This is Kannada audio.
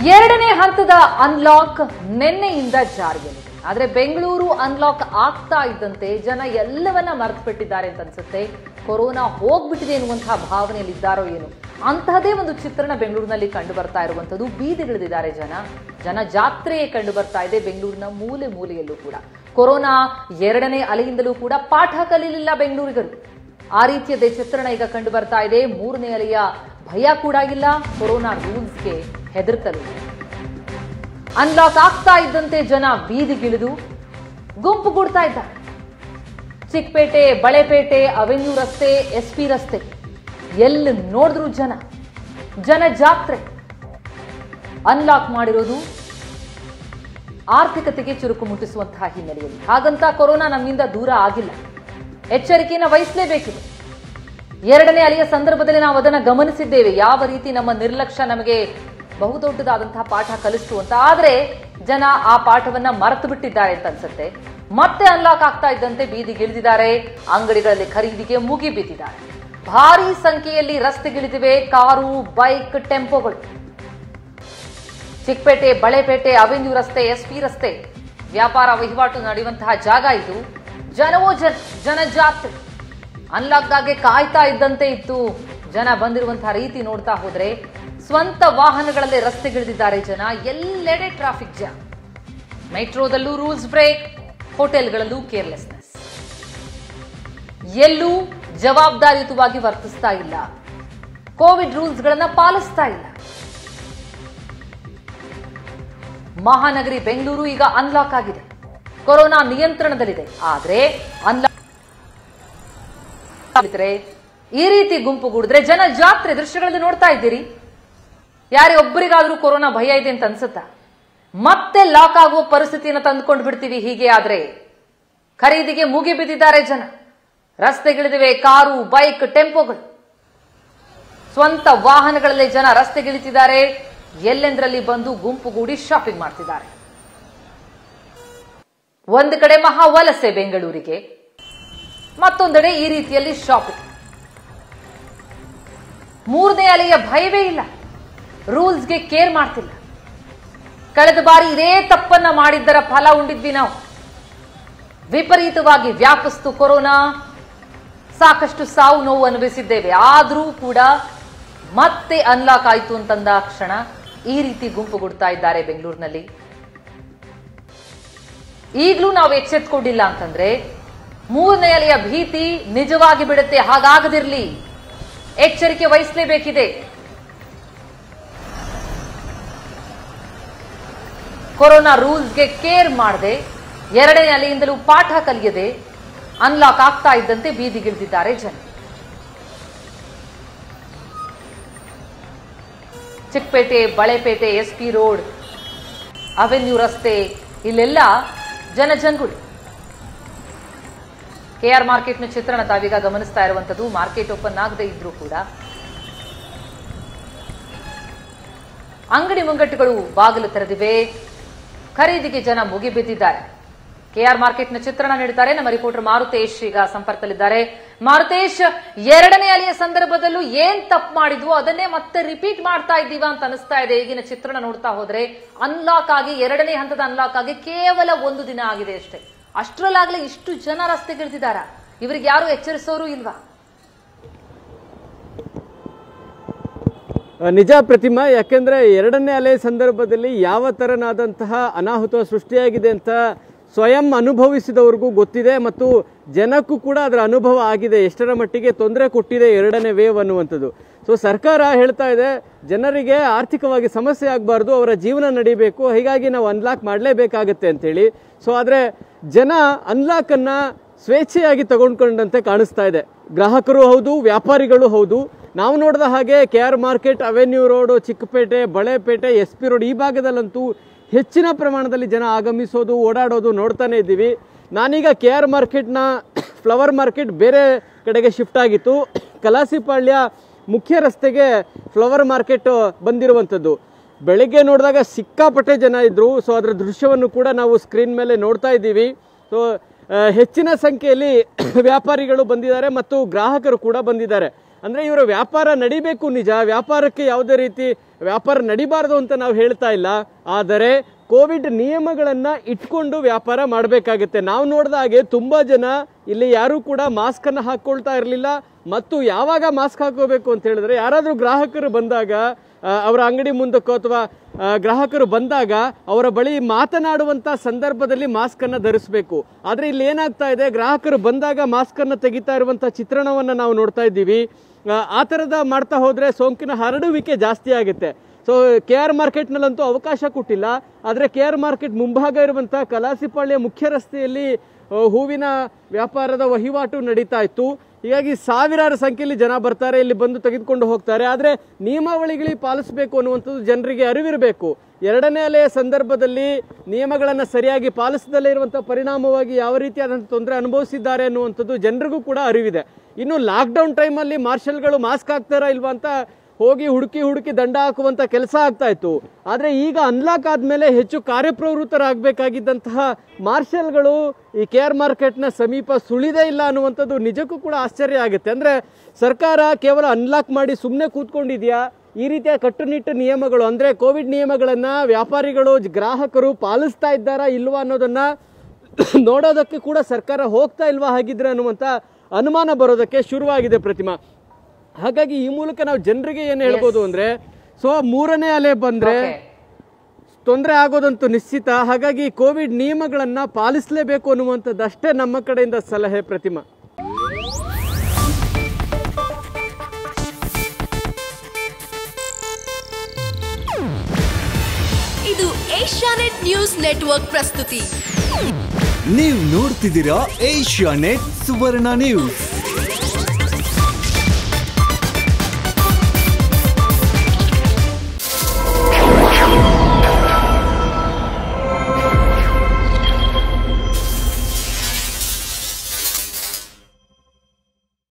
ಎರಡನೇ ಹಂತದ ಅನ್ಲಾಕ್ ನಿನ್ನೆಯಿಂದ ಜಾರಿಯಲ್ಲಿದೆ ಆದ್ರೆ ಬೆಂಗಳೂರು ಅನ್ಲಾಕ್ ಆಗ್ತಾ ಇದ್ದಂತೆ ಜನ ಎಲ್ಲವನ್ನ ಮರೆತು ಬಿಟ್ಟಿದ್ದಾರೆ ಅಂತ ಅನ್ಸುತ್ತೆ ಕೊರೋನಾ ಹೋಗ್ಬಿಟ್ಟಿದೆ ಎನ್ನುವಂತಹ ಭಾವನೆಯಲ್ಲಿದ್ದಾರೋ ಏನು ಅಂತಹದೇ ಒಂದು ಚಿತ್ರಣ ಬೆಂಗಳೂರಿನಲ್ಲಿ ಕಂಡು ಬರ್ತಾ ಇರುವಂತದ್ದು ಬೀದಿಗಿಳಿದಿದ್ದಾರೆ ಜನ ಜನ ಜಾತ್ರೆಯೇ ಕಂಡು ಬರ್ತಾ ಇದೆ ಬೆಂಗಳೂರಿನ ಮೂಲೆ ಮೂಲೆಯಲ್ಲೂ ಕೂಡ ಕೊರೋನಾ ಎರಡನೇ ಅಲೆಯಿಂದಲೂ ಕೂಡ ಪಾಠ ಕಲೀಲಿಲ್ಲ ಬೆಂಗಳೂರಿಗರು ಆ ರೀತಿಯದೇ ಚಿತ್ರಣ ಈಗ ಕಂಡು ಬರ್ತಾ ಇದೆ ಮೂರನೇ ಅಲೆಯ ಭಯ ಕೂಡ ಇಲ್ಲ ಕೊರೋನಾ ರೂಲ್ಸ್ಗೆ ಹೆದರ್ತಲು ಅನ್ಲಾಕ್ ಆಗ್ತಾ ಇದ್ದಂತೆ ಜನ ಬೀದಿಗಿಳಿದು ಗುಂಪುಗೂಡ್ತಾ ಇದ್ದಾರೆ ಚಿಕ್ಕಪೇಟೆ ಬಳೆಪೇಟೆ ಅವೆನ್ಯೂ ರಸ್ತೆ ಎಸ್ ಪಿ ರಸ್ತೆ ಎಲ್ಲಿ ನೋಡಿದ್ರು ಜನ ಜನ ಜಾತ್ರೆ ಅನ್ಲಾಕ್ ಮಾಡಿರೋದು ಆರ್ಥಿಕತೆಗೆ ಚುರುಕು ಮುಟ್ಟಿಸುವಂತಹ ಹಿನ್ನೆಲೆಯಲ್ಲಿ ಹಾಗಂತ ಕೊರೋನಾ ನಮ್ಮಿಂದ ದೂರ ಆಗಿಲ್ಲ ಎಚ್ಚರಿಕೆಯನ್ನು ವಹಿಸಲೇಬೇಕಿದೆ ಎರಡನೇ ಅಲೆಯ ಸಂದರ್ಭದಲ್ಲಿ ನಾವು ಅದನ್ನು ಗಮನಿಸಿದ್ದೇವೆ ಯಾವ ರೀತಿ ನಮ್ಮ ನಿರ್ಲಕ್ಷ್ಯ ನಮಗೆ ಬಹುದೊಡ್ಡದಾದಂತಹ ಪಾಠ ಕಲಿಸ್ತು ಅಂತ ಆದ್ರೆ ಜನ ಆ ಪಾಠವನ್ನ ಮರೆತು ಬಿಟ್ಟಿದ್ದಾರೆ ಅಂತ ಅನ್ಸುತ್ತೆ ಮತ್ತೆ ಅನ್ಲಾಕ್ ಆಗ್ತಾ ಇದ್ದಂತೆ ಬೀದಿಗಿಳಿದಿದ್ದಾರೆ ಅಂಗಡಿಗಳಲ್ಲಿ ಖರೀದಿಗೆ ಮುಗಿ ಬಿದ್ದಿದ್ದಾರೆ ಭಾರಿ ಸಂಖ್ಯೆಯಲ್ಲಿ ರಸ್ತೆಗಿಳಿದಿವೆ ಕಾರು ಬೈಕ್ ಟೆಂಪೋಗಳು ಚಿಕ್ಕಪೇಟೆ ಬಳೆಪೇಟೆ ಅವೆನ್ಯೂ ರಸ್ತೆ ಎಸ್ ಪಿ ರಸ್ತೆ ವ್ಯಾಪಾರ ವಹಿವಾಟು ನಡೆಯುವಂತಹ ಜಾಗ ಇದು ಜನವೋ ಜನ ಜನಜಾತ್ರೆ ಅನ್ಲಾಕ್ದಾಗೆ ಕಾಯ್ತಾ ಇದ್ದಂತೆ ಇತ್ತು ಜನ ಬಂದಿರುವಂತಹ ರೀತಿ ನೋಡ್ತಾ ಹೋದ್ರೆ ಸ್ವಂತ ವಾಹನಗಳಲ್ಲೇ ರಸ್ತೆಗಿಳಿದಿದ್ದಾರೆ ಜನ ಎಲ್ಲೆಡೆ ಟ್ರಾಫಿಕ್ ಜಾಮ್ ಮೆಟ್ರೋದಲ್ಲೂ ರೂಲ್ಸ್ ಬ್ರೇಕ್ ಹೋಟೆಲ್ಗಳಲ್ಲೂ ಕೇರ್ಲೆಸ್ನೆಸ್ ಎಲ್ಲೂ ಜವಾಬ್ದಾರಿಯುತವಾಗಿ ವರ್ತಿಸ್ತಾ ಇಲ್ಲ ಕೋವಿಡ್ ರೂಲ್ಸ್ಗಳನ್ನ ಪಾಲಿಸ್ತಾ ಇಲ್ಲ ಮಹಾನಗರಿ ಬೆಂಗಳೂರು ಈಗ ಅನ್ಲಾಕ್ ಆಗಿದೆ ಕೊರೋನಾ ನಿಯಂತ್ರಣದಲ್ಲಿದೆ ಆದ್ರೆ ಅನ್ಲಾಕ್ ಆಗಿದ್ರೆ ಈ ರೀತಿ ಗುಂಪುಗೂಡಿದ್ರೆ ಜನ ಜಾತ್ರೆ ದೃಶ್ಯಗಳಲ್ಲಿ ನೋಡ್ತಾ ಇದ್ದೀರಿ ಯಾರೇ ಒಬ್ಬರಿಗಾದ್ರೂ ಕೊರೋನಾ ಭಯ ಇದೆ ಅಂತ ಅನ್ಸುತ್ತಾ ಮತ್ತೆ ಲಾಕ್ ಆಗುವ ಪರಿಸ್ಥಿತಿಯನ್ನು ತಂದುಕೊಂಡು ಬಿಡ್ತೀವಿ ಹೀಗೆ ಆದ್ರೆ ಖರೀದಿಗೆ ಮುಗಿ ಬಿದ್ದಿದ್ದಾರೆ ಜನ ರಸ್ತೆಗಿಳಿದಿವೆ ಕಾರು ಬೈಕ್ ಟೆಂಪೋಗಳು ಸ್ವಂತ ವಾಹನಗಳಲ್ಲಿ ಜನ ರಸ್ತೆಗಿಳಿತಿದ್ದಾರೆ ಎಲ್ಲೆಂದರಲ್ಲಿ ಬಂದು ಗುಂಪುಗೂಡಿ ಶಾಪಿಂಗ್ ಮಾಡ್ತಿದ್ದಾರೆ ಒಂದು ಕಡೆ ಮಹಾ ವಲಸೆ ಬೆಂಗಳೂರಿಗೆ ಮತ್ತೊಂದೆಡೆ ಈ ರೀತಿಯಲ್ಲಿ ಶಾಪಿಂಗ್ ಮೂರನೇ ಅಲೆಯ ಭಯವೇ ಇಲ್ಲ ರೂಲ್ಸ್ಗೆ ಕೇರ್ ಮಾಡ್ತಿಲ್ಲ ಕಳೆದ ಬಾರಿ ಇದೇ ತಪ್ಪನ್ನ ಮಾಡಿದ್ದರ ಫಲ ಉಂಡಿದ್ವಿ ನಾವು ವಿಪರೀತವಾಗಿ ವ್ಯಾಪಿಸ್ತು ಕೊರೋನಾ ಸಾಕಷ್ಟು ಸಾವು ನೋವು ಅನುಭವಿಸಿದ್ದೇವೆ ಆದರೂ ಕೂಡ ಮತ್ತೆ ಅನ್ಲಾಕ್ ಆಯ್ತು ಅಂತಂದ ಕ್ಷಣ ಈ ರೀತಿ ಗುಂಪುಗೂಡ್ತಾ ಇದ್ದಾರೆ ಬೆಂಗಳೂರಿನಲ್ಲಿ ಈಗಲೂ ನಾವು ಎಚ್ಚೆತ್ಕೊಂಡಿಲ್ಲ ಅಂತಂದ್ರೆ ಮೂರನೇ ಅಲೆಯ ಭೀತಿ ನಿಜವಾಗಿ ಬಿಡುತ್ತೆ ಹಾಗಾಗದಿರ್ಲಿ ಎಚ್ಚರಿಕೆ ವಹಿಸಲೇಬೇಕಿದೆ ಕೊರೋನಾ ರೂಲ್ಸ್ಗೆ ಕೇರ್ ಮಾಡದೆ ಎರಡನೇ ಅಲೆಯಿಂದಲೂ ಪಾಠ ಕಲಿಯದೆ ಅನ್ಲಾಕ್ ಆಗ್ತಾ ಇದ್ದಂತೆ ಬೀದಿಗಿಳಿದಿದ್ದಾರೆ ಜನ Chickpet Balepet S P road avenue ರಸ್ತೆ ಇಲ್ಲೆಲ್ಲ ಜನಜಂಗುಳಿ ಕೆಆರ್ ಮಾರ್ಕೆಟ್ನ ಚಿತ್ರಣ ತಾವೀಗ ಗಮನಿಸ್ತಾ ಇರುವಂತದ್ದು ಮಾರ್ಕೆಟ್ ಓಪನ್ ಆಗದೆ ಇದ್ರೂ ಕೂಡ ಅಂಗಡಿ ಮುಂಗಟ್ಟುಗಳು ಬಾಗಿಲು ತೆರೆದಿವೆ ಖರೀದಿಗೆ ಜನ ಮುಗಿಬಿದ್ದಿದ್ದಾರೆ ಕೆಆರ್ ಮಾರ್ಕೆಟ್ನ ಚಿತ್ರಣ ನೀಡುತ್ತಾರೆ ನಮ್ಮ ರಿಪೋರ್ಟರ್ ಮಾರುತೇಶ್ ಈಗ ಸಂಪರ್ಕದಲ್ಲಿದ್ದಾರೆ ಮಾರುತೇಶ್ ಎರಡನೇ ಅಲೆಯ ಸಂದರ್ಭದಲ್ಲೂ ಏನ್ ತಪ್ಪು ಮಾಡಿದ್ವು ಅದನ್ನೇ ಮತ್ತೆ ರಿಪೀಟ್ ಮಾಡ್ತಾ ಇದ್ದೀವಾ ಅಂತ ಅನಿಸ್ತಾ ಇದೆ ಈಗಿನ ಚಿತ್ರಣ ನೋಡ್ತಾ ಹೋದ್ರೆ ಅನ್ಲಾಕ್ ಆಗಿ ಎರಡನೇ ಹಂತದ ಅನ್ಲಾಕ್ ಆಗಿ ಕೇವಲ ಒಂದು ದಿನ ಆಗಿದೆ ಅಷ್ಟೇ ಅಷ್ಟರಲ್ಲಾಗ್ಲೇ ಇಷ್ಟು ಜನ ರಸ್ತೆಗಿಳಿದಿದ್ದಾರ ಇವರಿಗೆ ಯಾರು ಎಚ್ಚರಿಸೋರು ಇಲ್ವಾ ನಿಜ ಪ್ರತಿಮಾ ಯಾಕೆಂದ್ರೆ ಎರಡನೇ ಅಲೆ ಸಂದರ್ಭದಲ್ಲಿ ಯಾವ ತರನಾದಂತಹ ಅನಾಹುತ ಸೃಷ್ಟಿಯಾಗಿದೆ ಅಂತ ಸ್ವಯಂ ಅನುಭವಿಸಿದವ್ರಿಗೂ ಗೊತ್ತಿದೆ ಮತ್ತು ಜನಕ್ಕೂ ಕೂಡ ಅದರ ಅನುಭವ ಆಗಿದೆ ಎಷ್ಟರ ಮಟ್ಟಿಗೆ ತೊಂದರೆ ಕೊಟ್ಟಿದೆ ಎರಡನೇ ವೇವ್ ಅನ್ನುವಂಥದ್ದು ಸೊ ಸರ್ಕಾರ ಹೇಳ್ತಾ ಇದೆ ಜನರಿಗೆ ಆರ್ಥಿಕವಾಗಿ ಸಮಸ್ಯೆ ಆಗಬಾರ್ದು ಅವರ ಜೀವನ ನಡಿಬೇಕು ಹೀಗಾಗಿ ನಾವು ಅನ್ಲಾಕ್ ಮಾಡಲೇಬೇಕಾಗತ್ತೆ ಅಂತೇಳಿ ಸೊ ಆದರೆ ಜನ ಅನ್ಲಾಕನ್ನು ಸ್ವೇಚ್ಛೆಯಾಗಿ ತಗೊಂಡ್ಕೊಂಡಂತೆ ಕಾಣಿಸ್ತಾ ಇದೆ ಗ್ರಾಹಕರು ಹೌದು ವ್ಯಾಪಾರಿಗಳು ಹೌದು ನಾವು ನೋಡಿದ ಹಾಗೆ K R market avenue road Chickpet Balepet S P road ಈ ಭಾಗದಲ್ಲಂತೂ ಹೆಚ್ಚಿನ ಪ್ರಮಾಣದಲ್ಲಿ ಜನ ಆಗಮಿಸೋದು ಓಡಾಡೋದು ನೋಡ್ತಾನೆ ಇದ್ದೀವಿ ನಾನೀಗ ಕೆ ಆರ್ ಮಾರ್ಕೆಟ್ನ ಫ್ಲವರ್ ಮಾರ್ಕೆಟ್ ಬೇರೆ ಕಡೆಗೆ ಶಿಫ್ಟ್ ಆಗಿತ್ತು ಕಲಾಸಿಪಾಳ್ಯ ಮುಖ್ಯ ರಸ್ತೆಗೆ ಫ್ಲವರ್ ಮಾರ್ಕೆಟ್ ಬಂದಿರುವಂಥದ್ದು ಬೆಳಿಗ್ಗೆ ನೋಡಿದಾಗ ಸಿಕ್ಕಾಪಟ್ಟೆ ಜನ ಇದ್ದರು ಸೊ ಅದರ ದೃಶ್ಯವನ್ನು ಕೂಡ ನಾವು ಸ್ಕ್ರೀನ್ ಮೇಲೆ ನೋಡ್ತಾ ಇದ್ದೀವಿ ಸೊ ಆ, ಹೆಚ್ಚಿನ ಸಂಖ್ಯೆಯಲ್ಲಿ ವ್ಯಾಪಾರಿಗಳು ಬಂದಿದ್ದಾರೆ ಮತ್ತು ಗ್ರಾಹಕರು ಕೂಡ ಬಂದಿದ್ದಾರೆ ಅಂದ್ರೆ ಇವರ ವ್ಯಾಪಾರ ನಡಿಬೇಕು ನಿಜ ವ್ಯಾಪಾರಕ್ಕೆ ಯಾವುದೇ ರೀತಿ ವ್ಯಾಪಾರ ನಡಿಬಾರದು ಅಂತ ನಾವು ಹೇಳ್ತಾ ಇಲ್ಲ ಆದರೆ ಕೋವಿಡ್ ನಿಯಮಗಳನ್ನ ಇಟ್ಕೊಂಡು ವ್ಯಾಪಾರ ಮಾಡಬೇಕಾಗುತ್ತೆ ನಾವು ನೋಡಿದ ಹಾಗೆ ತುಂಬಾ ಜನ ಇಲ್ಲಿ ಯಾರು ಕೂಡ ಮಾಸ್ಕ್ ಅನ್ನ ಹಾಕೊಳ್ತಾ ಇರಲಿಲ್ಲ ಮತ್ತು ಯಾವಾಗ ಮಾಸ್ಕ್ ಹಾಕೋಬೇಕು ಅಂತ ಹೇಳಿದ್ರೆ ಯಾರಾದರೂ ಗ್ರಾಹಕರು ಬಂದಾಗ ಆ, ಅವರ ಅಂಗಡಿ ಮುಂದಕ್ಕೋ ಅಥವಾ ಆ, ಗ್ರಾಹಕರು ಬಂದಾಗ ಅವರ ಬಳಿ ಮಾತನಾಡುವಂತ ಸಂದರ್ಭದಲ್ಲಿ ಮಾಸ್ಕ್ ಅನ್ನ ಧರಿಸಬೇಕು ಆದ್ರೆ ಇಲ್ಲಿ ಏನಾಗ್ತಾ ಇದೆ ಗ್ರಾಹಕರು ಬಂದಾಗ ಮಾಸ್ಕ್ ಅನ್ನ ತೆಗಿತಾ ಇರುವಂತ ಚಿತ್ರಣವನ್ನ ನಾವು ನೋಡ್ತಾ ಇದ್ದೀವಿ ಆ, ಆ ಥರದ ಮಾಡ್ತಾ ಹೋದ್ರೆ ಸೋಂಕಿನ ಹರಡುವಿಕೆ ಜಾಸ್ತಿ ಆಗುತ್ತೆ ಸೊ ಕೆ ಆರ್ ಮಾರ್ಕೆಟ್ನಲ್ಲಂತೂ ಅವಕಾಶ ಕೊಟ್ಟಿಲ್ಲ ಆದರೆ ಕೆ ಆರ್ ಮಾರ್ಕೆಟ್ ಮುಂಭಾಗ ಇರುವಂಥ ಕಲಾಸಿಪಾಳ್ಯ ಮುಖ್ಯ ರಸ್ತೆಯಲ್ಲಿ ಆ, ಹೂವಿನ ವ್ಯಾಪಾರದ ವಹಿವಾಟು ನಡೀತಾ ಇತ್ತು ಹೀಗಾಗಿ ಸಾವಿರಾರು ಸಂಖ್ಯೆಯಲ್ಲಿ ಜನ ಬರ್ತಾರೆ ಇಲ್ಲಿ ಬಂದು ತೆಗೆದುಕೊಂಡು ಹೋಗ್ತಾರೆ ಆದರೆ ನಿಯಮಾವಳಿಗಳಿಗೆ ಪಾಲಿಸಬೇಕು ಅನ್ನುವಂಥದ್ದು ಜನರಿಗೆ ಅರಿವಿರಬೇಕು ಎರಡನೇ ಅಲೆಯ ಸಂದರ್ಭದಲ್ಲಿ ನಿಯಮಗಳನ್ನು ಸರಿಯಾಗಿ ಪಾಲಿಸದಲ್ಲೇ ಇರುವಂಥ ಪರಿಣಾಮವಾಗಿ ಯಾವ ರೀತಿಯಾದಂಥ ತೊಂದರೆ ಅನುಭವಿಸಿದ್ದಾರೆ ಅನ್ನುವಂಥದ್ದು ಜನರಿಗೂ ಕೂಡ ಅರಿವಿದೆ ಇನ್ನು ಲಾಕ್ಡೌನ್ ಟೈಮಲ್ಲಿ ಮಾರ್ಷಲ್ಗಳು ಮಾಸ್ಕ್ ಹಾಕ್ತಾರಾ ಇಲ್ವಾ ಅಂತ ಹೋಗಿ ಹುಡುಕಿ ಹುಡುಕಿ ದಂಡ ಹಾಕುವಂತ ಕೆಲಸ ಆಗ್ತಾ ಇತ್ತು ಆದ್ರೆ ಈಗ ಅನ್ಲಾಕ್ ಆದ್ಮೇಲೆ ಹೆಚ್ಚು ಕಾರ್ಯಪ್ರವೃತ್ತರಾಗಬೇಕಾಗಿದ್ದಂತಹ ಮಾರ್ಷಲ್ಗಳು ಈ ಕೆ ಆರ್ ಮಾರ್ಕೆಟ್ನ ಸಮೀಪ ಸುಳಿದೇ ಇಲ್ಲ ಅನ್ನುವಂಥದ್ದು ನಿಜಕ್ಕೂ ಕೂಡ ಆಶ್ಚರ್ಯ ಆಗುತ್ತೆ ಅಂದ್ರೆ ಸರ್ಕಾರ ಕೇವಲ ಅನ್ಲಾಕ್ ಮಾಡಿ ಸುಮ್ಮನೆ ಕೂತ್ಕೊಂಡಿದ್ಯಾ ಈ ರೀತಿಯ ಕಟ್ಟುನಿಟ್ಟು ನಿಯಮಗಳು ಅಂದ್ರೆ ಕೋವಿಡ್ ನಿಯಮಗಳನ್ನ ವ್ಯಾಪಾರಿಗಳು ಜ- ಗ್ರಾಹಕರು ಪಾಲಿಸ್ತಾ ಇದ್ದಾರಾ ಇಲ್ವಾ ಅನ್ನೋದನ್ನ ನೋಡೋದಕ್ಕೆ ಕೂಡ ಸರ್ಕಾರ ಹೋಗ್ತಾ ಇಲ್ವಾ ಹಾಗಿದ್ರೆ ಅನ್ನುವಂಥ ಅನುಮಾನ ಬರೋದಕ್ಕೆ ಶುರುವಾಗಿದೆ ಪ್ರತಿಮಾ ಹಾಗಾಗಿ ಈ ಮೂಲಕ ನಾವು ಜನರಿಗೆ ಏನು ಹೇಳ್ಬೋದು ಅಂದ್ರೆ ಸೊ ಮೂರನೇ ಅಲೆ ಬಂದ್ರೆ Okay. ತೊಂದರೆ ಆಗೋದಂತೂ ನಿಶ್ಚಿತ ಹಾಗಾಗಿ ಕೋವಿಡ್ ನಿಯಮಗಳನ್ನ ಪಾಲಿಸಲೇಬೇಕು ಅನ್ನುವಂಥದ್ದಷ್ಟೇ ನಮ್ಮ ಕಡೆಯಿಂದ ಸಲಹೆ ಪ್ರತಿಮಾ ಇದು ಏಷ್ಯಾನೆಟ್ ನ್ಯೂಸ್ ನೆಟ್ವರ್ಕ್ ಪ್ರಸ್ತುತಿ ನೀವು ನೋಡ್ತಿದ್ದೀರಾ ಏಷ್ಯಾ ನೆಟ್ ಸುವರ್ಣ ನ್ಯೂಸ್